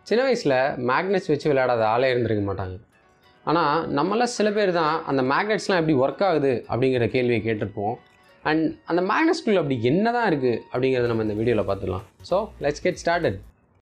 சின்ன வயசில் மேக்னெட்ஸ் வச்சு விளையாடாத ஆளே இருந்திருக்க மாட்டாங்க ஆனால் நம்மளாம் சில பேர் தான் அந்த மேக்னெட்ஸ்லாம் எப்படி ஒர்க் ஆகுது அப்படிங்கிற கேள்வியை கேட்டிருப்போம் அண்ட் அந்த மேக்னெட்ஸ்குள்ளே அப்படி என்ன தான் இருக்குது அப்படிங்கிறத நம்ம இந்த வீடியோவில் பார்த்துக்கலாம் ஸோ லெட்ஸ் கெட் ஸ்டார்டட்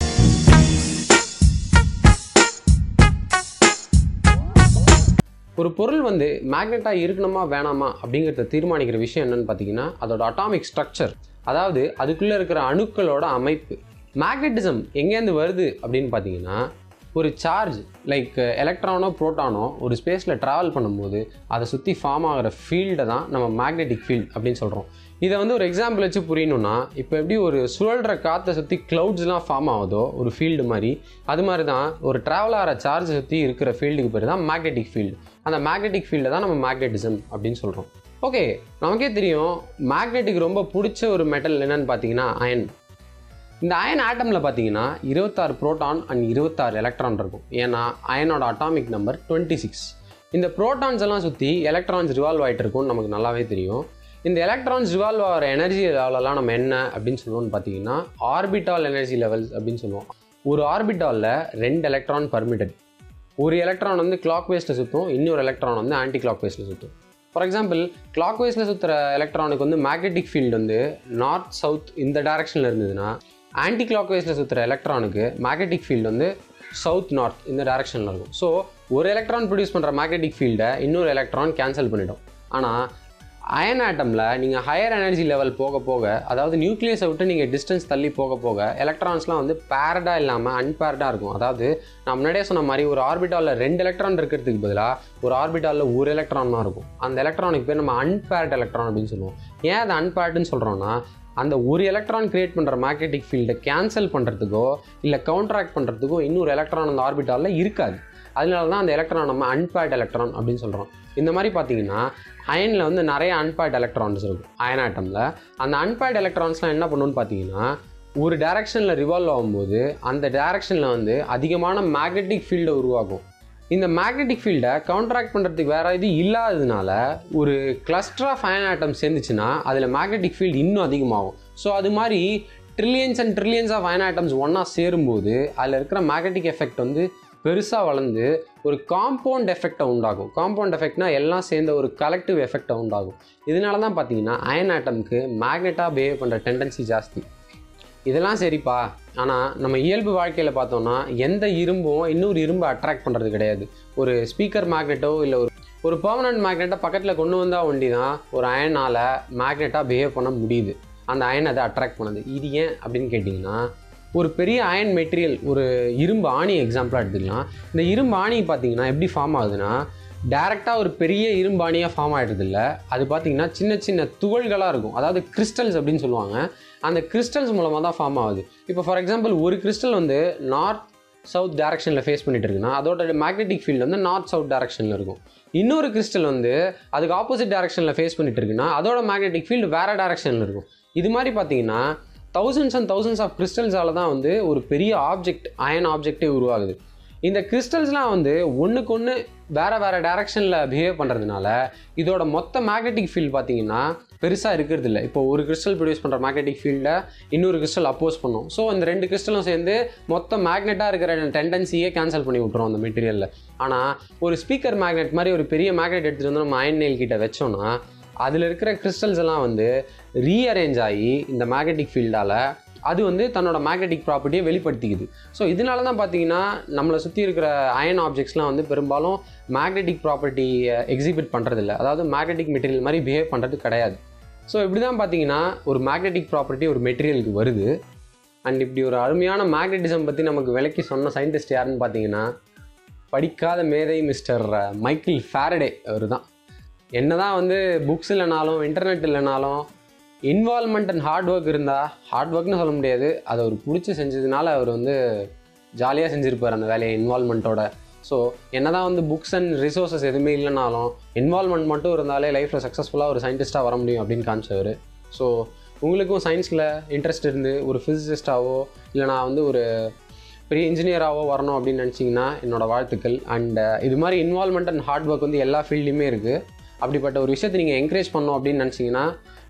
ஒரு பொருள் வந்து மேக்னெட்டாக இருக்கணுமா வேணாமா அப்படிங்கிறத தீர்மானிக்கிற விஷயம் என்னன்னு பார்த்தீங்கன்னா அதோட அட்டாமிக் ஸ்ட்ரக்சர் அதாவது அதுக்குள்ளே இருக்கிற அணுக்களோட அமைப்பு மேக்னெட்டிசம் எங்கேருந்து வருது அப்படின்னு பார்த்தீங்கன்னா ஒரு சார்ஜ் லைக் எலக்ட்ரானோ ப்ரோட்டானோ ஒரு ஸ்பேஸில் ட்ராவல் பண்ணும்போது அதை சுற்றி ஃபார்ம் ஆகிற ஃபீல்டை தான் நம்ம மேக்னெட்டிக் ஃபீல்ட் அப்படின்னு சொல்கிறோம் இதை வந்து ஒரு எக்ஸாம்பிள் வச்சு புரியணும்னா இப்போ எப்படி ஒரு சுழல்ற காற்றை சுற்றி க்ளவுட்ஸ்லாம் ஃபார்ம் ஆகுதோ ஒரு ஃபீல்டு மாதிரி அது மாதிரி தான் ஒரு ட்ராவல் ஆகிற சார்ஜை சுற்றி இருக்கிற ஃபீல்டுக்கு பேர் தான் மேக்னெட்டிக் ஃபீல்டு அந்த மேக்னெட்டிக் ஃபீல்டை தான் நம்ம மேக்னெட்டிசம் அப்படின்னு சொல்கிறோம் ஓகே நமக்கே தெரியும் மேக்னெட்டிக் ரொம்ப பிடிச்ச ஒரு மெட்டல் என்னன்னு பார்த்தீங்கன்னா அயன் இந்த அயன் ஆட்டமில் பார்த்தீங்கன்னா இருபத்தாறு ப்ரோட்டான் அண்ட் இருபத்தாறு எலக்ட்ரான் இருக்கும் ஏன்னா அயனோட அட்டாமிக் நம்பர் டுவெண்ட்டி சிக்ஸ் இந்த ப்ரோட்டான்ஸ் எல்லாம் சுற்றி எலக்ட்ரான்ஸ் ரிவால்வ் ஆகிட்டு இருக்கும்னு நமக்கு நல்லாவே தெரியும் இந்த எலக்ட்ரான்ஸ் ரிவால்வ் ஆகிற எனர்ஜி லெவலெல்லாம் நம்ம என்ன அப்படின்னு சொல்லுவோம்னு பார்த்தீங்கன்னா ஆர்பிட்டால் எனர்ஜி லெவல்ஸ் அப்படின்னு சொல்லுவோம் ஒரு ஆர்பிட்டாலில் ரெண்டு எலக்ட்ரான் பர்மிட்டட் ஒரு எலக்ட்ரான் வந்து கிளாக் வேஸில் சுற்றும் இன்னொரு எலக்ட்ரான் வந்து ஆன்டி கிளாக் வேஸில் சுற்றும் ஃபார் எக்ஸாம்பிள் கிளாக் வேஸில் சுற்றுற எலக்ட்ரானுக்கு வந்து மேக்னெட்டிக் ஃபீல்டு வந்து நார்த் சவுத் இந்த டைரக்ஷனில் இருந்ததுன்னா ஆன்டி கிளாக் வேஸில் சுற்றுற எலக்ட்ரானுக்கு மேக்னெட்டிக் ஃபீல்டு வந்து சவுத் நார்த் இந்த டைரக்ஷனில் இருக்கும் ஸோ ஒரு எலக்ட்ரான் ப்ரொடியூஸ் பண்ணுற மேக்னெட்டிக் ஃபீல்டை இன்னொரு எலக்ட்ரான் கேன்சல் பண்ணிடும் ஆனால் அயன் ஆட்டமில் நீங்கள் ஹையர் எனர்ஜி லெவல் போக போக அதாவது நியூக்ளியஸை விட்டு நீங்கள் டிஸ்டன்ஸ் தள்ளி போக போக எலக்ட்ரான்ஸ்லாம் வந்து பேரடாக இல்லாமல் அன்பேரடாக இருக்கும் அதாவது நான் முன்னாடியே சொன்ன மாதிரி ஒரு ஆர்பிட்டாலில் ரெண்டு எலக்ட்ரான் இருக்கிறதுக்கு பதிலாக ஒரு ஆர்பிட்டாலில் ஒரு எலக்ட்ரான் தான் இருக்கும் அந்த எலக்ட்ரானுக்கு பேர் நம்ம அன்பேர்ட் எலக்ட்ரான் அப்படின்னு சொல்லுவோம் ஏன் அது அன்பேர்டுன்னு சொல்கிறோன்னா அந்த ஒரு எலக்ட்ரான் கிரியேட் பண்ணுற மேக்னெட்டிக் ஃபீல்டை கேன்சல் பண்ணுறதுக்கோ இல்லை கவுண்டராக்ட் பண்ணுறதுக்கோ இன்னொரு எலக்ட்ரான் அந்த ஆர்பிட்டாலில் இருக்காது அதனால தான் அந்த எலக்ட்ரான் நம்ம அன்பேர்ட் எலக்ட்ரான் அப்படின்னு சொல்கிறோம் இந்த மாதிரி பார்த்தீங்கன்னா அயனில் வந்து நிறைய அன்பேர்ட் எலக்ட்ரான்ஸ் இருக்கும் அயன் ஆட்டமில் அந்த அன்பேர்ட் எலக்ட்ரான்ஸ்லாம் என்ன பண்ணுன்னு பார்த்தீங்கன்னா ஒரு டைரக்ஷனில் ரிவால்வ் ஆகும்போது அந்த டைரக்ஷனில் வந்து அதிகமான மேக்னெட்டிக் ஃபீல்டை உருவாகும் இந்த மேக்னெட்டிக் ஃபீல்டை கவுண்டராக்ட் பண்ணுறதுக்கு வேறு இது இல்லாததுனால ஒரு கிளஸ்டர் ஆஃப் அயன் ஆட்டம் சேர்ந்துச்சுன்னா அதில் மேக்னெட்டிக் ஃபீல்டு இன்னும் அதிகமாகும் ஸோ அது மாதிரி trillions and trillions of iron atoms ஒன்றா சேரும்போது அதில் இருக்கிற மேக்னெட்டிக் எஃபெக்ட் வந்து பெருசாக வளர்ந்து ஒரு காம்பவுண்ட் எஃபெக்டை உண்டாகும் காம்பவுண்ட் எஃபெக்ட்னா எல்லாம் சேர்ந்த ஒரு கலெக்டிவ் எஃபெக்டை உண்டாகும் இதனால தான் பார்த்தீங்கன்னா அயன் ஆட்டம்க்கு மேக்னெட்டாக பிஹேவ் பண்ணுற டெண்டன்சி ஜாஸ்தி இதெல்லாம் சரிப்பா ஆனால் நம்ம இயல்பு வாழ்க்கையில் பார்த்தோம்னா எந்த இரும்பும் இன்னொரு இரும்பை அட்ராக்ட் பண்ணுறது கிடையாது ஒரு ஸ்பீக்கர் மேக்னெட்டோ இல்லை ஒரு ஒரு பர்மனன்ட் மேக்னெட்டை பக்கத்தில் கொண்டு வந்தால் ஒண்டி தான் ஒரு அயனால் மேக்னெட்டாக பிஹேவ் பண்ண முடியுது அந்த அயன் அதை அட்ராக்ட் பண்ணுது இது ஏன் அப்படின்னு கேட்டிங்கன்னா ஒரு பெரிய அயன் மெட்டீரியல் ஒரு இரும்பு ஆணி எக்ஸாம்பிளாக எடுத்துக்கலாம் இந்த இரும்பு ஆணி பார்த்தீங்கன்னா எப்படி ஃபார்ம் ஆகுதுன்னா டேரெக்டாக ஒரு பெரிய இரும்பாணியாக ஃபார்ம் ஆகிடுறது இல்லை அது பார்த்தீங்கன்னா சின்ன சின்ன துகள்களாக இருக்கும் அதாவது கிறிஸ்டல்ஸ் அப்படின்னு சொல்லுவாங்க அந்த கிறிஸ்டல்ஸ் மூலமாக தான் ஃபார்ம் ஆகுது இப்போ ஃபார் எக்ஸாம்பிள் ஒரு கிறிஸ்டல் வந்து நார்த் சவுத் டேரக்ஷனில் ஃபேஸ் பண்ணிட்டு இருக்குன்னா அதோட மேக்னெட்டிக் ஃபீல்டு வந்து நார்த் சவுத் டேரக்ஷனில் இருக்கும் இன்னொரு கிறிஸ்டல் வந்து அதுக்கு ஆப்போசிட் டேரக்ஷனில் ஃபேஸ் பண்ணிட்டு இருக்குன்னா அதோட மேக்னெட்டிக் ஃபீல்டு வேறு டேரக்ஷனில் இருக்கும் இது மாதிரி பார்த்தீங்கன்னா தௌசண்ட்ஸ் அண்ட் தௌசண்ட்ஸ் ஆஃப் கிறிஸ்டல்ஸால் தான் வந்து ஒரு பெரிய ஆப்ஜெக்ட் அயன் ஆப்ஜெக்டே உருவாகுது இந்த கிறிஸ்டல்ஸ்லாம் வந்து ஒன்றுக்கு ஒன்று வேறு வேறு டைரக்ஷனில் பிஹேவ் பண்ணுறதுனால இதோட மொத்த மேக்னெட்டிக் ஃபீல்டு பார்த்தீங்கன்னா பெருசாக இருக்கிறது இல்லை இப்போ ஒரு கிறிஸ்டல் ப்ரொடியூஸ் பண்ணுற மேக்னெட்டிக் ஃபீல்டை இன்னொரு கிறிஸ்டல் அப்போஸ் பண்ணும் ஸோ இந்த ரெண்டு கிறிஸ்டலும் சேர்ந்து மொத்த மேக்னெட்டாக இருக்கிற டெண்டன்சியே கேன்சல் பண்ணி விட்ருவோம் அந்த மெட்டீரியலில் ஆனால் ஒரு ஸ்பீக்கர் மேக்னெட் மாதிரி ஒரு பெரிய மேக்னெட் எடுத்துகிட்டு வந்து நம்ம அயன் நெயில் கிட்ட வச்சோம்னா அதில் இருக்கிற கிறிஸ்டல்ஸ் எல்லாம் வந்து ரீஅரேஞ்ச் ஆகி இந்த மேக்னெட்டிக் ஃபீல்டால் அது வந்து தன்னோட மேக்னெட்டிக் ப்ராப்பர்ட்டியை வெளிப்படுத்திக்குது ஸோ இதனால தான் பார்த்தீங்கன்னா நம்மளை சுற்றி இருக்கிற அயன் ஆப்ஜெக்ட்ஸ்லாம் வந்து பெரும்பாலும் மேக்னெட்டிக் ப்ராப்பர்ட்டியை எக்ஸிபிட் பண்ணுறதில்ல அதாவது மேக்னெட்டிக் மெட்டீரியல் மாதிரி பிஹேவ் பண்ணுறது கிடையாது ஸோ இப்படி தான் பார்த்தீங்கன்னா ஒரு மேக்னெட்டிக் ப்ராப்பர்ட்டி ஒரு மெட்டீரியலுக்கு வருது அண்ட் இப்படி ஒரு அருமையான மேக்னெட்டிசம் பற்றி நமக்கு விளக்கி சொன்ன சயின்டிஸ்ட் யாருன்னு பார்த்தீங்கன்னா படிக்காத மேதை மிஸ்டர் மைக்கேல் ஃபேரடே அவர் தான் என்ன தான் வந்து புக்ஸ் இல்லைனாலும் இன்டர்நெட் இல்லைனாலும் இன்வால்மெண்ட் அண்ட் ஹார்ட் ஒர்க் இருந்தால் ஹார்ட் ஒர்க்னு சொல்ல முடியாது அதை அவர் பிடிச்சி செஞ்சதுனால அவர் வந்து ஜாலியாக செஞ்சுருப்பார் அந்த வேலையை இன்வால்மெண்ட்டோட ஸோ என்ன தான் வந்து புக்ஸ் அண்ட் ரிசோர்ஸஸ் எதுவுமே இல்லைனாலும் இன்வால்மெண்ட் மட்டும் இருந்தாலே லைஃப்பில் சக்ஸஸ்ஃபுல்லாக ஒரு சயின்டிஸ்ட்டாக வர முடியும் அப்படின்னு காமிச்சவர் ஸோ உங்களுக்கும் சயின்ஸில் இன்ட்ரெஸ்ட் இருந்து ஒரு ஃபிசிசிஸ்டாவோ இல்லை நான் வந்து ஒரு பெரிய இன்ஜினியராகவோ வரணும் அப்படின்னு நினச்சிங்கன்னா என்னோடய வாழ்த்துக்கள் அண்ட் இது மாதிரி இன்வால்மெண்ட் அண்ட் ஹார்ட் ஒர்க் வந்து எல்லா ஃபீல்ட்லையுமே இருக்குது அப்படிப்பட்ட ஒரு விஷயத்தை நீங்கள் என்கரேஜ் பண்ணோம் அப்படின்னு நினச்சிங்கன்னா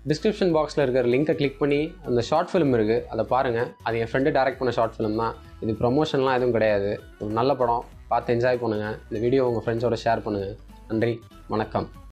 டிஸ்கிரிப்ஷன் பாக்ஸில் இருக்கிற லிங்கை கிளிக் பண்ணி அந்த ஷார்ட் ஃபிலிம் இருக்குது அதை பாருங்கள் அது என் ஃப்ரெண்டு டைரக்ட் பண்ண ஷார்ட் ஃபிலிம் தான் இது ப்ரொமோஷன்லாம் எதுவும் கிடையாது ஒரு நல்ல படம் பார்த்து என்ஜாய் பண்ணுங்கள் இந்த வீடியோ உங்கள் ஃப்ரெண்ட்ஸோட ஷேர் பண்ணுங்கள் நன்றி வணக்கம்